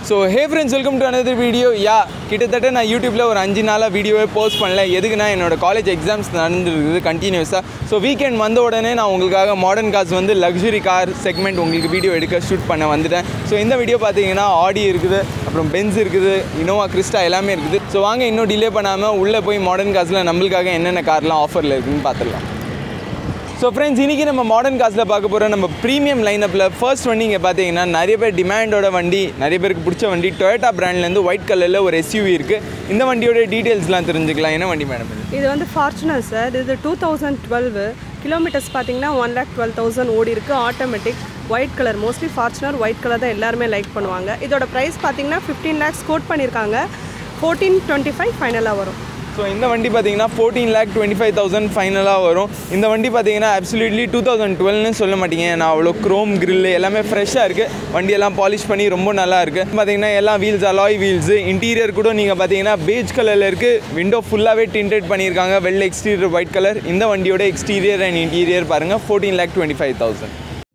so hey friends welcome to another video yeah கிட்டத்தட்ட நான் யூடியூப்பில் ஒரு அஞ்சு நாளாக வீடியோவே போஸ்ட் பண்ணல எதுக்குன்னா என்னோட காலேஜ் எக்ஸாம்ஸ் நடந்துருக்குது கண்டினியூஸாக ஸோ வீக்கெண்ட் வந்த உடனே நான் உங்களுக்காக மாடர்ன் கார்ஸ் வந்து லக்ஸுரி கார் செக்மெண்ட் உங்களுக்கு வீடியோ எடுக்க ஷூட் பண்ண வந்துட்டேன் ஸோ இந்த வீடியோ பார்த்தீங்கன்னா ஆடி இருக்குது அப்புறம் பென்ஸ் இருக்குது இனோவா கிறிஸ்டா எல்லாமே இருக்குது ஸோ வாங்க இன்னும் டிலே பண்ணாமல் உள்ளே போய் மாடர்ன் கார்ஸில் நம்மளுக்காக என்னென்ன கார்லாம் ஆஃபரில் இருக்குதுன்னு பார்த்துடலாம் ஸோ ஃப்ரெண்ட்ஸ் இன்றைக்கி நம்ம மாடர்ன் காசில் பார்க்க போகிற நம்ம ப்ரீமியம் லைனப்பில் ஃபர்ஸ்ட் வண்டி இங்கே பார்த்தீங்கன்னா நிறைய பேர் டிமாண்டோட வண்டி நிறைய பேருக்கு பிடிச்ச வண்டி டொயோட்டா பிராண்ட்லேருந்து ஒயிட் கலரில் ஒரு எஸ்யூவி இருக்குது இந்த வண்டியோட டீட்டெயில்ஸ்லாம் தெரிஞ்சுக்கலாம் என்ன வண்டி மேடம் இது இது வந்து ஃபார்ச்சுனர் சார் இது டூ தௌசண்ட் டுவெல் கிலோமீட்டர்ஸ் பார்த்தீங்கன்னா ஒன் லேக் டுவெல் தௌசண்ட் ஓடி இருக்கு automatic white colour mostly Fortuner white colour தான் எல்லாருமே லைக் பண்ணுவாங்க இதோட ப்ரைஸ் பார்த்தீங்கன்னா ஃபிஃப்டீன் லேக்ஸ் கோட் பண்ணியிருக்காங்க ஃபோர்டீன் டுவெண்ட்டி ஃபைவ் ஃபைனலாக வரும் ஸோ இந்த வண்டி பார்த்தீங்கன்னா fourteen lakh twenty five thousand ஃபைனலாக வரும் இந்த வண்டி பார்த்தீங்கன்னா அப்சல்யூட்லி டூ தௌசண்ட் டுவெல்னு சொல்ல மாட்டீங்க நான் அவ்வளோ க்ரோம் grill எல்லாமே ஃப்ரெஷ்ஷாக இருக்குது வண்டியெல்லாம் பாலிஷ் பண்ணி ரொம்ப நல்லா இருக்குது பார்த்தீங்கன்னா எல்லாம் வீல்ஸ் அலாய் வீல்ஸு இன்டீரியர் கூட நீங்கள் பார்த்தீங்கன்னா பேஜ் கலரில் இருக்குது விண்டோ ஃபுல்லாகவே டிண்டட் பண்ணியிருக்காங்க வெள்ளை எக்ஸ்டீரியர் ஒயிட் கலர் இந்த வண்டியோட எக்ஸ்டீரியர் அண்ட் இன்டீரியர் பாருங்கள் fourteen lakh twenty five thousand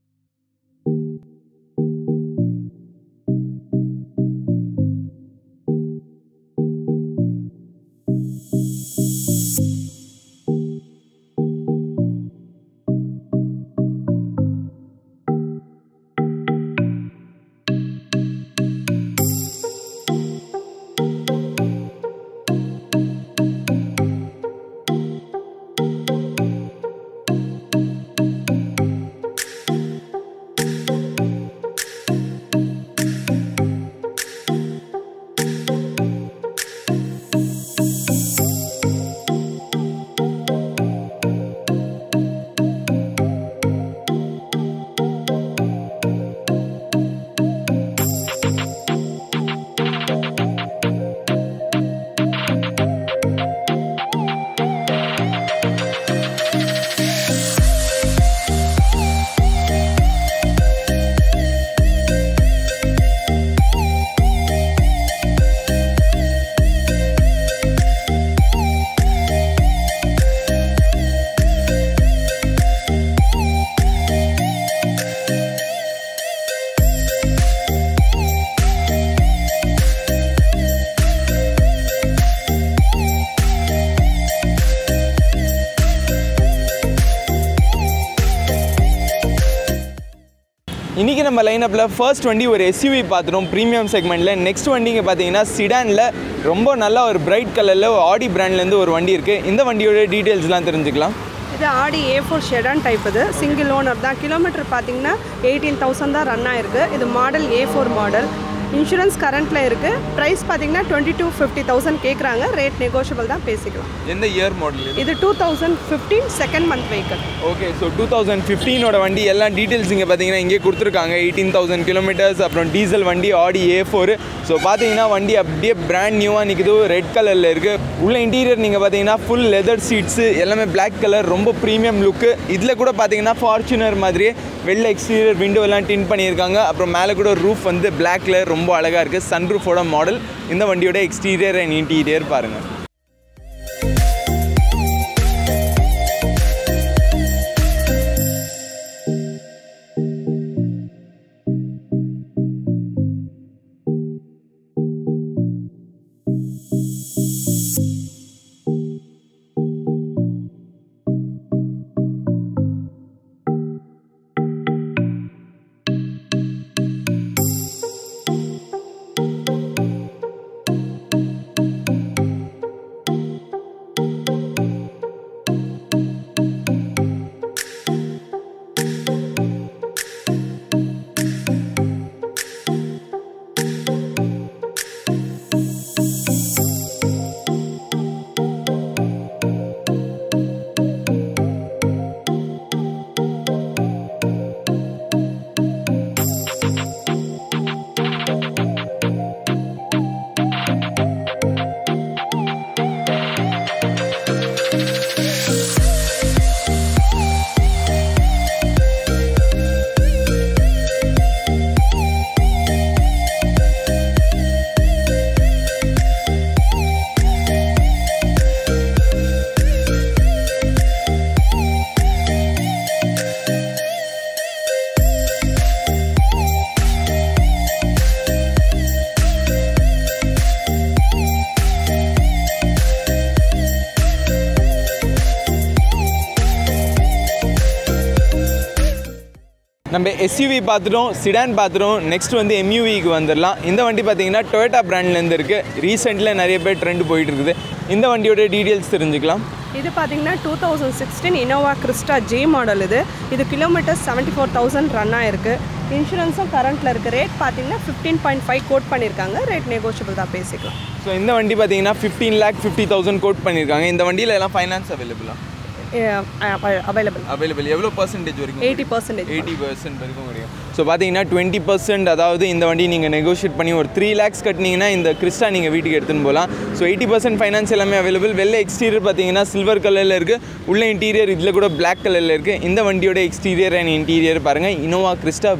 இன்றைக்கி நம்ம லைனப்பில் ஃபர்ஸ்ட் வண்டி ஒரு எஸ்யூவி பார்த்துட்டோம் ப்ரீமியம் செக்மெண்ட்டில் நெக்ஸ்ட் வண்டிங்க பார்த்தீங்கன்னா சிடானில் ரொம்ப நல்ல ஒரு பிரைட் கலரில் ஒரு ஆடி பிராண்ட்லேருந்து ஒரு வண்டி இருக்குது இந்த வண்டியோட டீட்டெயில்ஸ்லாம் தெரிஞ்சுக்கலாம் இது Audi A four sedan type இது சிங்கிள் ஓனர் தான் கிலோமீட்டர் பார்த்தீங்கன்னா எயிட்டீன் தௌசண்ட் தான் ரன் ஆயிருக்கு இது model A four model insurance கரண்ட்டில் இருக்குது ப்ரைஸ் பார்த்தீங்கன்னா டுவெண்ட்டி டூ ஃபிஃப்டி தௌசண்ட் கேட்குறாங்க ரேட் நெகோஷியபிள் தான் பேசிக்கலாம் எந்த இயர் மாடல் இது இது two thousand fifteen second month vehicle okay so two thousand ஃபிஃப்டீனோட வண்டி எல்லா டீட்டெயில்ஸ் இங்கே பார்த்தீங்கன்னா இங்கே கொடுத்துருக்காங்க எயிட்டீன் தௌசண்ட் கிலோமீட்டர்ஸ் அப்புறம் டீசல் வண்டி ஆடி ஏ ஃபோர் ஸோ பார்த்தீங்கன்னா வண்டி அப்படியே பிராண்ட் நியூவாக நிற்குது ரெட் கலரில் இருக்குது உள்ள இன்டீரியர் நீங்கள் பார்த்தீங்கன்னா ஃபுல் லெதர் சீட்ஸு எல்லாமே Black கலர் ரொம்ப ப்ரீமியம் லுக்கு இதில் கூட பார்த்தீங்கன்னா ஃபார்ச்சுனர் மாதிரியே வெள்ளை எக்ஸ்டீரியர் விண்டோ எல்லாம் டின் பண்ணியிருக்காங்க அப்புறம் மேலே கூட ரூஃப் வந்து Black கலர் ரொம்ப அழகாக இருக்குது சன் ரூஃபோட மாடல் இந்த வண்டியோட எக்ஸ்டீரியர் அண்ட் இன்டீரியர் பாருங்கள் நம்ம எஸ்யூவி பார்த்துட்டோம் சிடான் பார்த்துட்டோம் நெக்ஸ்ட் வந்து எம்யூவிக்கு வந்துடலாம் இந்த வண்டி பார்த்தீங்கன்னா டொயோட்டா பிராண்ட்லேருந்து இருக்குது ரீசெண்டில் நிறைய பேர் ட்ரெண்ட் போயிட்டு இருக்குது இந்த வண்டியோட டீட்டெயில்ஸ் தெரிஞ்சுக்கலாம் இது பார்த்தீங்கன்னா two thousand sixteen Innova Crysta J model இது இது kilometres seventy four thousand run ஆயிருக்கு இன்சூரன்ஸும் கரண்ட்டில் இருக்குது ரேட் பார்த்தீங்கன்னா ஃபிஃப்டீன் பாயிண்ட் ஃபைவ் கோட் பண்ணியிருக்காங்க ரேட் நெகோஷியபிள் தான் பேசிக்கலாம் ஸோ இந்த வண்டி பார்த்தீங்கன்னா fifteen lakh fifty thousand quote பண்ணியிருக்காங்க இந்த வண்டியில் எல்லாம் ஃபைனான்ஸ் அவைலபிளா அவைலபிள் அவைலபிள் எவ்வளோ பர்சன்டேஜ் வரைக்கும் எயிட்டி பர்சன்டேஜ் எயிட்டி பர்சன்ட் வரைக்கும் முடியும் ஸோ பார்த்தீங்கன்னா டுவெண்ட்டி பர்சன்ட் அதாவது இந்த வண்டி நீங்கள் நெகோஷியேட் பண்ணி ஒரு த்ரீ லேக்ஸ் கட்டினீங்கன்னா இந்த கிறிஸ்டா நீங்கள் வீட்டுக்கு எடுத்துன்னு போகலாம் ஸோ எயிட்டி பர்சன்ட் ஃபைனான்ஸ் எல்லாமே அவைலபிள் வெளில எக்ஸ்டீரியர் பார்த்தீங்கன்னா சில்வர் கலரில் இருக்குது உள்ள இன்டீரியர் இதில் கூட பிளாக் கலரில் இருக்குது இந்த வண்டியோட எக்ஸ்டீரியர் அண்ட் இன்டீரியர் பாருங்கள் இனோவா கிறிஸ்டா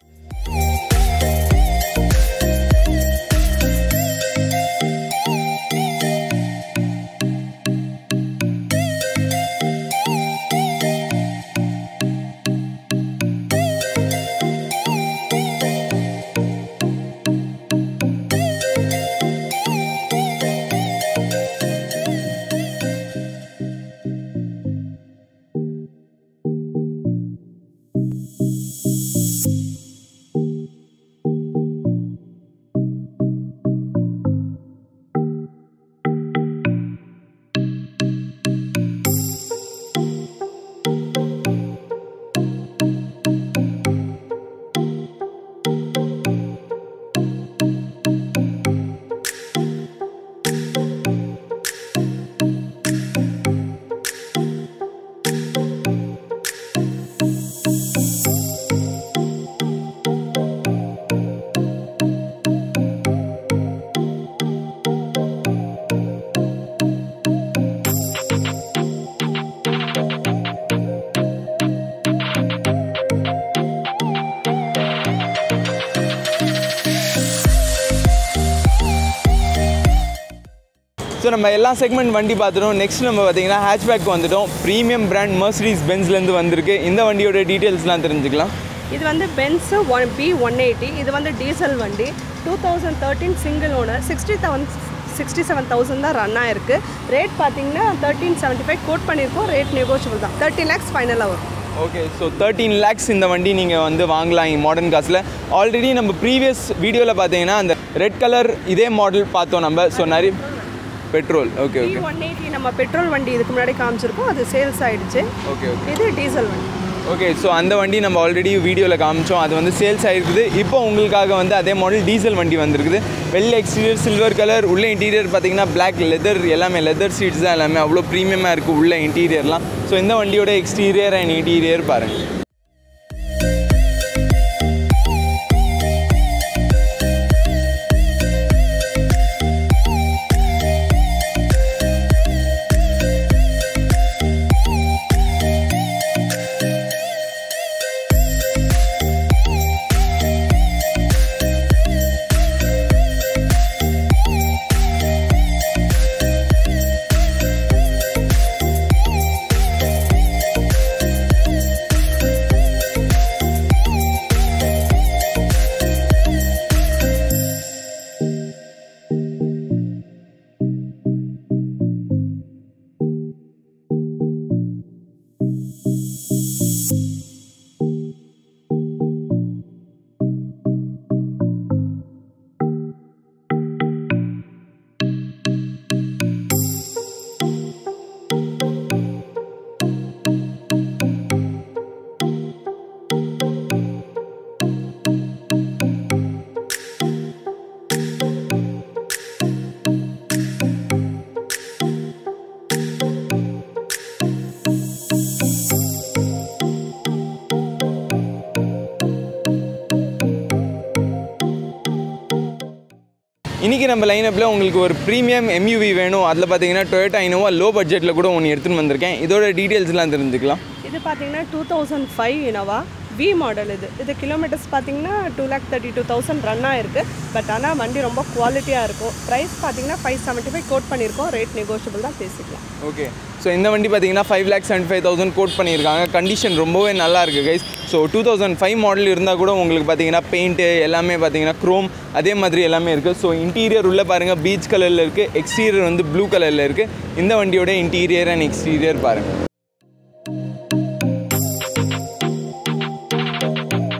ஸோ நம்ம எல்லா செக்மெண்ட் வண்டி பார்த்துட்டோம் நெக்ஸ்ட் நம்ம பார்த்தீங்கன்னா ஹேட்ச்பேக் வந்துட்டோம் ப்ரீமியம் பிராண்ட் மர்சிடிஸ் பென்ஸ்லேருந்து வந்திருக்கு இந்த வண்டியோட டீட்டெயில்ஸ்லாம் தெரிஞ்சுக்கலாம் இது வந்து Benz one B one eighty இது வந்து டீசல் வண்டி two thousand thirteen single owner sixty seven sixty seven thousand தான் ரன் ஆயிருக்கு ரேட் பார்த்தீங்கன்னா தேர்ட்டீன் செவன்ட்டி ஃபைவ் கோட் பண்ணியிருக்கோம் ரேட் நெகோஷியபிள் தான் தேர்ட்டின் லேக்ஸ் ஃபைனலாக வரும் ஓகே ஸோ தேர்ட்டீன் லேக்ஸ் இந்த வண்டி நீங்கள் வந்து வாங்கலாம் மாடர்ன் காசில் ஆல்ரெடி நம்ம ப்ரீவியஸ் வீடியோவில் பார்த்தீங்கன்னா அந்த ரெட் கலர் இதே மாடல் பார்த்தோம் நம்ம ஸோ நிறைய petrol okay B okay one eighty நம்ம பெட்ரோல் வண்டி இதுக்கு முன்னாடி காமிச்சிருக்கோம் அது சேல்ஸ் ஆயிடுச்சு ஓகே ஓகே இது டீசல் வண்டி ஓகே ஸோ அந்த வண்டி நம்ம ஆல்ரெடி வீடியோவில் காமிச்சோம் அது வந்து சேல்ஸ் ஆகிருக்குது இப்போ உங்களுக்காக வந்து அதே மாடல் டீசல் வண்டி வந்திருக்குது வெள்ளை எக்ஸ்டீரியர் சில்வர் கலர் உள்ள இன்டீரியர் பார்த்தீங்கன்னா பிளாக் லெதர் எல்லாமே லெதர் சீட்ஸ் தான் எல்லாமே அவ்வளோ ப்ரீமியமாக இருக்குது உள்ள இன்டீரியர்லாம் ஸோ இந்த வண்டியோட எக்ஸ்டீரியர் அண்ட் இன்டீரியர் பாருங்கள் இன்றைக்கி நம்ம லைனப்பில் உங்களுக்கு ஒரு ப்ரீமியம் எம்யூவி வேணும் அதில் பார்த்தீங்கன்னா டொயோட்டா இனோவா லோ பட்ஜெட்டில் கூட ஒன்று எடுத்துன்னு வந்திருக்கேன் இதோட டீட்டெயில்ஸ்லாம் தெரிஞ்சுக்கலாம் இது பார்த்தீங்கன்னா two thousand five Innova V model இது இது கிலோமீட்டர்ஸ் பார்த்தீங்கன்னா two lakh thirty two thousand run ஆயிருக்கு பட் ஆனால் வண்டி ரொம்ப குவாலிட்டியாக இருக்கும் ப்ரைஸ் பார்த்தீங்கன்னா ஃபைவ் செவன்ட்டி ஃபைவ் கோட் பண்ணியிருக்கோம் ரேட் நெகோஷியபிள் தான் பேசிக்கலாம் ஓகே ஸோ இந்த வண்டி பார்த்தீங்கன்னா five lakh seventy five thousand quote பண்ணியிருக்காங்க கண்டிஷன் ரொம்பவே நல்லா இருக்குது guys so two thousand five model இருந்தால் கூட உங்களுக்கு பார்த்தீங்கன்னா பெயிண்ட்டு எல்லாமே பார்த்தீங்கன்னா க்ரோம் அதே மாதிரி எல்லாமே இருக்குது ஸோ இன்டீரியர் உள்ளே பாருங்கள் பீச் கலரில் இருக்குது எக்ஸ்டீரியர் வந்து ப்ளூ கலரில் இருக்குது இந்த வண்டியோட இன்டீரியர் அண்ட் எக்ஸ்டீரியர் பாருங்கள்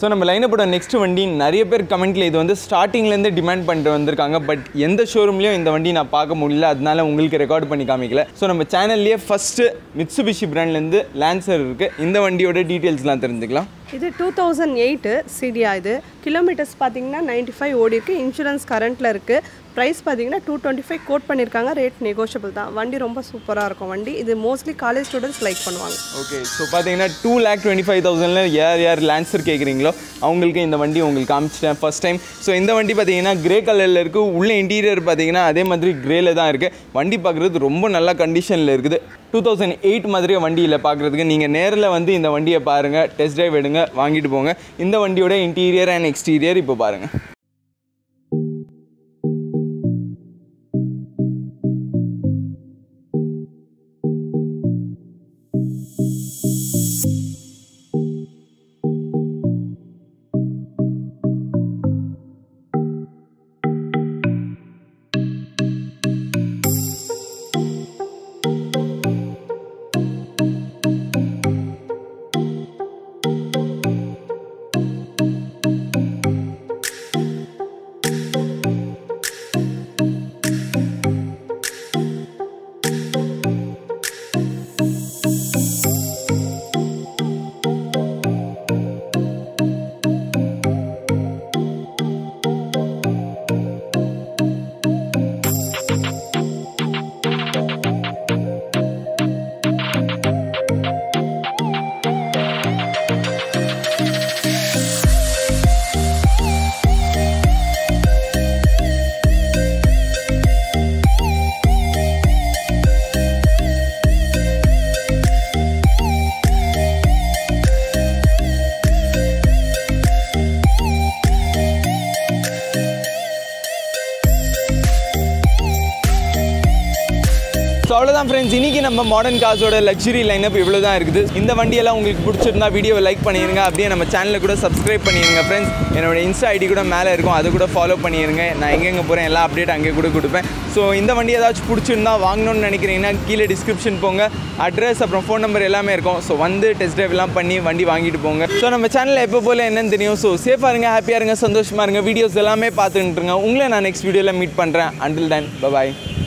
ஸோ நம்ம லைனப்போட நெக்ஸ்ட் வண்டி நிறைய பேர் கமெண்ட்டில் இது வந்து ஸ்டார்டிங்லேருந்து டிமாண்ட் பண்ணிட்டு வந்திருக்காங்க பட் எந்த ஷோரூம்லேயும் இந்த வண்டி நான் பார்க்க முடியல அதனால உங்களுக்கு ரெக்கார்ட் பண்ணி காமிக்கல ஸோ நம்ம சேனல்லேயே ஃபஸ்ட்டு மிட்சுபிஷி பிராண்ட்லேருந்து லான்சர் இருக்குது இந்த வண்டியோட டீட்டெயில்ஸ்லாம் தெரிஞ்சுக்கலாம் இது டூ தௌசண்ட் எயிட்டு சிடியா இது கிலோமீட்டர்ஸ் பார்த்தீங்கன்னா நைன்ட்டி ஃபைவ் ஓடி இருக்கு இன்சூரன்ஸ் கரண்ட்டில் இருக்குது ப்ரைஸ் பார்த்தீங்கன்னா டூ டுவெண்ட்டி ஃபைவ் கோட் பண்ணியிருக்காங்க ரேட் நெகோஷியபிள் தான் வண்டி ரொம்ப சூப்பராக இருக்கும் வண்டி இது மோஸ்ட்லி காலேஜ் ஸ்டூடெண்ட்ஸ் லைக் பண்ணுவாங்க ஓகே ஸோ பார்த்தீங்கன்னா டூ லேக் டுவெண்ட்டி ஃபைவ் தௌசண்டில் யார் யார் லான்சர் கேட்குறீங்களோ அவங்களுக்கு இந்த வண்டி உங்களுக்கு காமிச்சிட்டேன் ஃபர்ஸ்ட் டைம் ஸோ இந்த வண்டி பார்த்தீங்கன்னா கிரே கலரில் இருக்குது உள்ள இன்டீரியர் பார்த்தீங்கன்னா அதே மாதிரி கிரேல தான் இருக்குது வண்டி பார்க்குறது ரொம்ப நல்ல கண்டிஷனில் இருக்குது டூ தௌசண்ட் எயிட் மாதிரியே வண்டியில் பார்க்குறதுக்கு நீங்கள் நேரில் வந்து இந்த வண்டியை பாருங்கள் டெஸ்ட் ட்ரைவ் எடுங்க வாங்கிட்டு போங்க இந்த வண்டியோட இன்டீரியர் அண்ட் எக்ஸ்டீரியர் இப்போ பாருங்கள் ஸோ அவ்வளோதான் ஃப்ரெண்ட்ஸ் இன்றைக்கி நம்ம மாடர்ன் கார்ஸோட லக்ஸுரி லைனப் இவ்வளோ தான் இருக்குது இந்த வண்டியெல்லாம் உங்களுக்கு பிடிச்சிருந்தா வீடியோவை லைக் பண்ணிடுங்க அப்படியே நம்ம சேனலில் கூட சப்ஸ்கிரைப் பண்ணிடுங்க ஃப்ரெண்ட்ஸ் என்னோட இன்ஸ்டா ஐடி கூட மேலே இருக்கும் அதை கூட ஃபாலோ பண்ணிடுங்க நான் எங்கெங்கே போகிறேன் எல்லா அப்டேட் அங்கே கூட கொடுப்பேன் ஸோ இந்த வண்டி ஏதாச்சும் பிடிச்சிருந்தா வாங்கணும்னு நினைக்கிறீங்கன்னா கீழே டிஸ்கிரிப்ஷன் போங்க அட்ரஸ் அப்புறம் ஃபோன் நம்பர் எல்லாமே இருக்கும் ஸோ வந்து டெஸ்ட் ட்ரைவ்லாம் பண்ணி வண்டி வாங்கிட்டு போங்க ஸோ நம்ம சேனலில் எப்போ போல் என்னன்னு தெரியும் ஸோ சேஃபாக இருங்க ஹாப்பியாக இருங்க சந்தோஷமாக இருங்க வீடியோஸ் எல்லாமே பார்த்துட்டுருங்க உங்களை நான் நெக்ஸ்ட் வீடியோவில் மீட் பண்ணுறேன் அண்டில் தென் பாய்